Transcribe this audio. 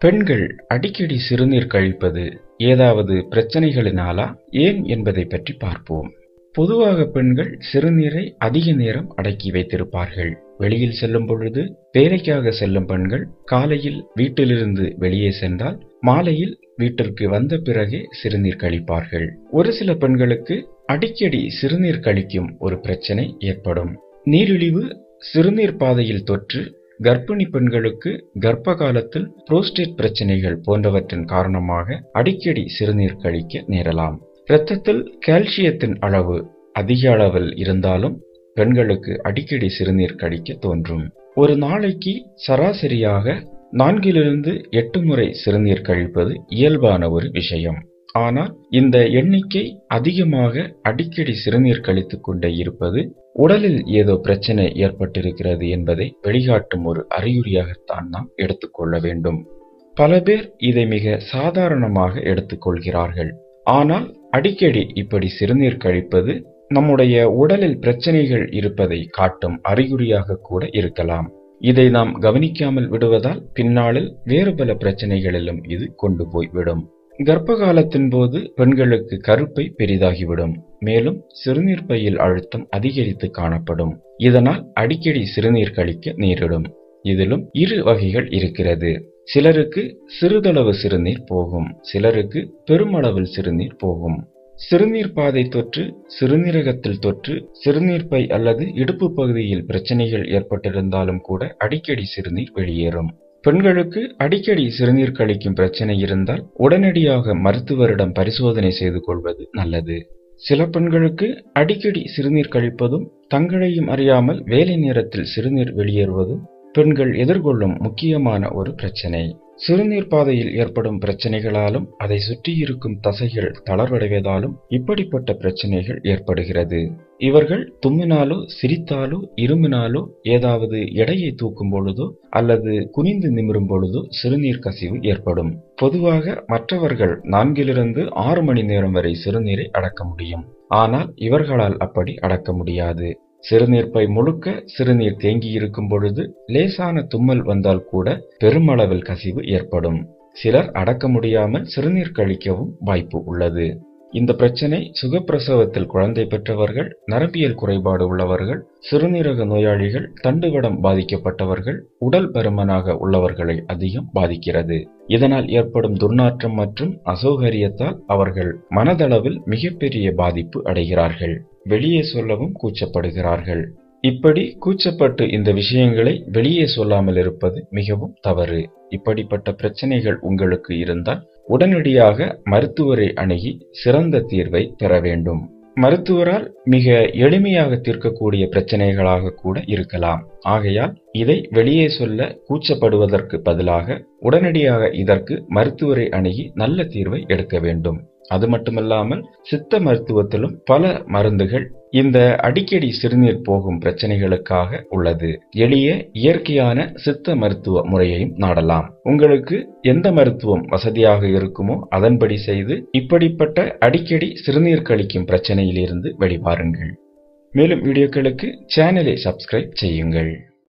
பெண்கள் அடிக்கடி சிறுநீர் கழிப்பது ஏதாவது பிரச்சனைகளினாலா ஏன் என்பதை பற்றி பார்ப்போம் பொதுவாக பெண்கள் சிறுநீரை அதிக நேரம் அடக்கி வைத்திருப்பார்கள் வெளியில் செல்லும் பொழுது வேலைக்காக செல்லும் பெண்கள் காலையில் வீட்டிலிருந்து வெளியே சென்றால் மாலையில் வீட்டிற்கு வந்த பிறகே சிறுநீர் கழிப்பார்கள் ஒரு சில பெண்களுக்கு அடிக்கடி சிறுநீர் கழிக்கும் ஒரு பிரச்சனை ஏற்படும் நீரிழிவு சிறுநீர் பாதையில் தொற்று கர்ப்பிணி பெண்களுக்கு கர்ப்ப காலத்தில் புரோஸ்டேட் பிரச்சனைகள் போன்றவற்றின் காரணமாக அடிக்கடி சிறுநீர் கழிக்க நேரலாம் இரத்தத்தில் கால்சியத்தின் அளவு அதிக அளவில் இருந்தாலும் பெண்களுக்கு அடிக்கடி சிறுநீர் கழிக்க தோன்றும் ஒரு நாளைக்கு சராசரியாக நான்கிலிருந்து எட்டு முறை சிறுநீர் கழிப்பது இயல்பான ஒரு விஷயம் ஆனால் இந்த எண்ணிக்கை அதிகமாக அடிக்கடி சிறுநீர் கழித்துக் கொண்டே இருப்பது உடலில் ஏதோ பிரச்சனை ஏற்பட்டிருக்கிறது என்பதை வெளிக்காட்டும் ஒரு அறிகுறியாகத்தான் நாம் எடுத்துக்கொள்ள வேண்டும் பல பேர் இதை மிக சாதாரணமாக எடுத்துக்கொள்கிறார்கள் ஆனால் அடிக்கடி இப்படி சிறுநீர் கழிப்பது நம்முடைய உடலில் பிரச்சனைகள் இருப்பதை காட்டும் அறிகுறியாக கூட இருக்கலாம் இதை நாம் கவனிக்காமல் விடுவதால் பின்னாளில் வேறு பல பிரச்சனைகளிலும் இது கொண்டு போய் விடும் கர்ப்ப காலத்தின் போது பெண்களுக்கு கருப்பை பெரிதாகிவிடும் மேலும் சிறுநீர் பையில் அழுத்தம் அதிகரித்து காணப்படும் இதனால் அடிக்கடி சிறுநீர் கழிக்க நேரிடும் இதிலும் இரு வகைகள் இருக்கிறது சிலருக்கு சிறிதளவு சிறுநீர் போகும் சிலருக்கு பெருமளவில் சிறுநீர் போகும் சிறுநீர் பாதை தொற்று சிறுநீரகத்தில் தொற்று சிறுநீர் பை அல்லது இடுப்பு பகுதியில் பிரச்சனைகள் ஏற்பட்டிருந்தாலும் கூட அடிக்கடி சிறுநீர் வெளியேறும் பெண்களுக்கு அடிக்கடி சிறுநீர் கழிக்கும் பிரச்சனை இருந்தால் உடனடியாக மருத்துவரிடம் பரிசோதனை செய்து கொள்வது நல்லது சில பெண்களுக்கு அடிக்கடி சிறுநீர் கழிப்பதும் தங்களையும் அறியாமல் வேலை நேரத்தில் சிறுநீர் வெளியேறுவதும் பெண்கள் எதிர்கொள்ளும் முக்கியமான ஒரு பிரச்சனை சிறுநீர் பாதையில் ஏற்படும் பிரச்சனைகளாலும் அதை சுற்றி இருக்கும் தசைகள் தளர்வடைவதாலும் இப்படிப்பட்ட பிரச்சனைகள் ஏற்படுகிறது இவர்கள் தும்மினாலோ சிரித்தாலோ இருமினாலோ ஏதாவது எடையை தூக்கும் பொழுதோ அல்லது குனிந்து நிமிரும் பொழுதோ சிறுநீர் கசிவு ஏற்படும் பொதுவாக மற்றவர்கள் நான்கிலிருந்து ஆறு மணி நேரம் வரை சிறுநீரை அடக்க முடியும் ஆனால் இவர்களால் அப்படி அடக்க முடியாது சிறுநீர் பை முழுக்க சிறுநீர் தேங்கி இருக்கும் பொழுது லேசான தும்மல் வந்தால் கூட பெருமளவில் கசிவு ஏற்படும் சிலர் அடக்க முடியாமல் சிறுநீர் கழிக்கவும் வாய்ப்பு உள்ளது இந்த பிரச்சனை சுகப்பிரசவத்தில் குழந்தை பெற்றவர்கள் நரம்பியல் குறைபாடு உள்ளவர்கள் சிறுநீரக நோயாளிகள் தண்டுவடம் பாதிக்கப்பட்டவர்கள் உடல் பருமனாக உள்ளவர்களை அதிகம் பாதிக்கிறது இதனால் ஏற்படும் துர்நாற்றம் மற்றும் அசௌகரியத்தால் அவர்கள் மனதளவில் மிகப்பெரிய பாதிப்பு அடைகிறார்கள் வெளியே சொல்லவும் கூச்சப்படுகிறார்கள் இப்படி கூச்சப்பட்டு இந்த விஷயங்களை வெளியே சொல்லாமல் இருப்பது மிகவும் தவறு இப்படிப்பட்ட பிரச்சனைகள் உங்களுக்கு இருந்தால் உடனடியாக மருத்துவரை அணுகி சிறந்த தீர்வை பெற வேண்டும் மருத்துவரால் மிக எளிமையாக தீர்க்கக்கூடிய பிரச்சனைகளாக கூட இருக்கலாம் ஆகையால் இதை வெளியே சொல்ல கூச்சப்படுவதற்கு பதிலாக உடனடியாக இதற்கு மருத்துவரை அணுகி நல்ல தீர்வை எடுக்க வேண்டும் அது மட்டுமல்லாமல் சித்த மருத்துவத்திலும் பல மருந்துகள் இந்த அடிக்கடி சிறுநீர் போகும் பிரச்சனைகளுக்காக உள்ளது எளிய இயற்கையான சித்த மருத்துவ முறையையும் நாடலாம் உங்களுக்கு எந்த மருத்துவம் வசதியாக இருக்குமோ அதன்படி செய்து இப்படிப்பட்ட அடிக்கடி சிறுநீர் கழிக்கும் பிரச்சனையிலிருந்து வெளிவாருங்கள் மேலும் வீடியோக்களுக்கு சேனலை சப்ஸ்கிரைப் செய்யுங்கள்